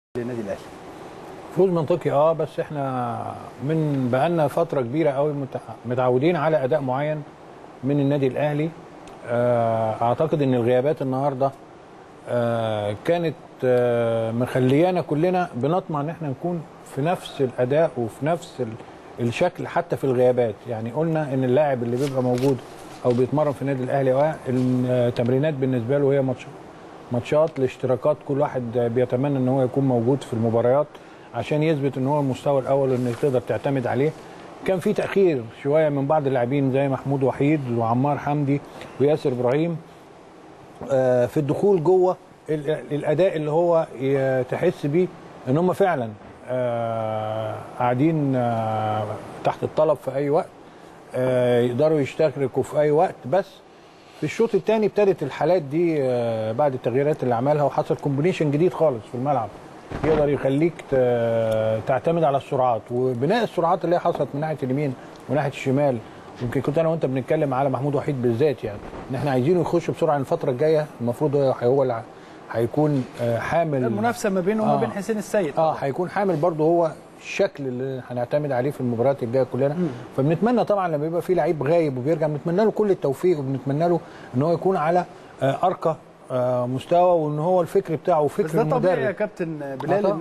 للنادي الاهلي فوز منطقي اه بس احنا من بقالنا فتره كبيره قوي متع- متعودين على اداء معين من النادي الاهلي آه اعتقد ان الغيابات النهارده آه كانت آه مخليانا كلنا بنطمع ان احنا نكون في نفس الاداء وفي نفس ال- الشكل حتى في الغيابات يعني قلنا ان اللاعب اللي بيبقى موجود او بيتمرن في النادي الاهلي آه، التمرينات بالنسبه له هي ماتشات ماتشات الاشتراكات كل واحد بيتمنى ان هو يكون موجود في المباريات عشان يثبت ان هو المستوى الاول وانك تقدر تعتمد عليه كان في تاخير شويه من بعض اللاعبين زي محمود وحيد وعمار حمدي وياسر ابراهيم آه، في الدخول جوه ال- الاداء اللي هو ي- تحس بيه ان هم فعلا آه، قاعدين آه، تحت الطلب في اي وقت آه، يقدروا يشتركوا في اي وقت بس في الشوط الثاني ابتدت الحالات دي آه، بعد التغييرات اللي عملها وحصل كومبينيشن جديد خالص في الملعب يقدر يخليك ت- تعتمد على السرعات وبناء السرعات اللي هي حصلت من ناحيه اليمين وناحيه الشمال يمكن كنت انا وانت بنتكلم على محمود وحيد بالذات يعني ان احنا عايزينه يخش بسرعه الفتره الجايه المفروض هو هو اللي هيكون آه، حامل المنافسه ما بينه وما آه. بين حسين السيد اه هيكون حامل برضه هو الشكل اللي هنعتمد عليه في المباريات الجايه كلنا فبنتمنى طبعا لما يبقى في لعيب غايب وبيرجع بنتمنى له كل التوفيق وبنتمنى له ان هو يكون على آه، ارقى آه، مستوى وان هو الفكر بتاعه بس فكر ده طبيعي يا المدرب كابتن آه بلال طبعاً.